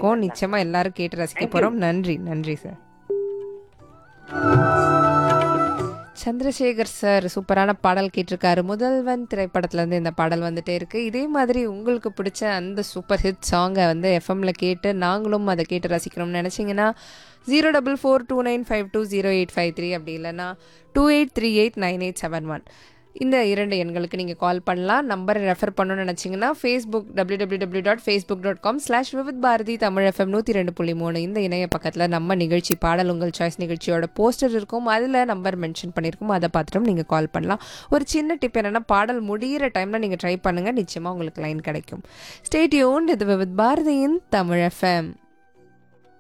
இருக்கோம் நிச்சயமா எல்லாரும் கேட்டு ரசிக்க போறோம் நன்றி நன்றி சார் சந்திரசேகர் சார் சூப்பரான பாடல் கேட்டிருக்காரு முதல்வன் திரைப்படத்துல இருந்து இந்த பாடல் வந்துட்டே இருக்கு இதே மாதிரி உங்களுக்கு பிடிச்ச அந்த சூப்பர் ஹிட் சாங்கை வந்து எஃப்எம்ல கேட்டு நாங்களும் அதை கேட்டு ரசிக்கணும்னு நினைச்சீங்கன்னா zero double four two nine five two zero eight five three அப்படி இல்லைன்னா two eight three eight nine eight seven one இந்த இரண்டு எண்களுக்கு நீங்கள் கால் பண்ணலாம் நம்பரை ரெஃபர் பண்ணணும்னு நினச்சிங்கன்னா Facebook W W W dot Facebook dot com slash Vividh Bharati Tamil FM நூற்றி ரெண்டு புள்ளி மூணு இந்த இணைய பக்கத்தில் நம்ம நிகழ்ச்சி பாடல் உங்கள் சாய்ஸ் நிகழ்ச்சியோட போஸ்டர் இருக்கும் அதில் நம்பர் மென்ஷன் பண்ணியிருக்கும் அதை பார்த்துட்டும் நீங்கள் கால் பண்ணலாம் ஒரு சின்ன டிப் என்னென்னா பாடல் முடிகிற டைமில் நீங்கள் ட்ரை பண்ணுங்கள் நிச்சயமாக உங்களுக்கு லைன் கிடைக்கும் ஸ்டேட்யூன் இது விவித் பாரதியின் தமிழ் எஃப்எம்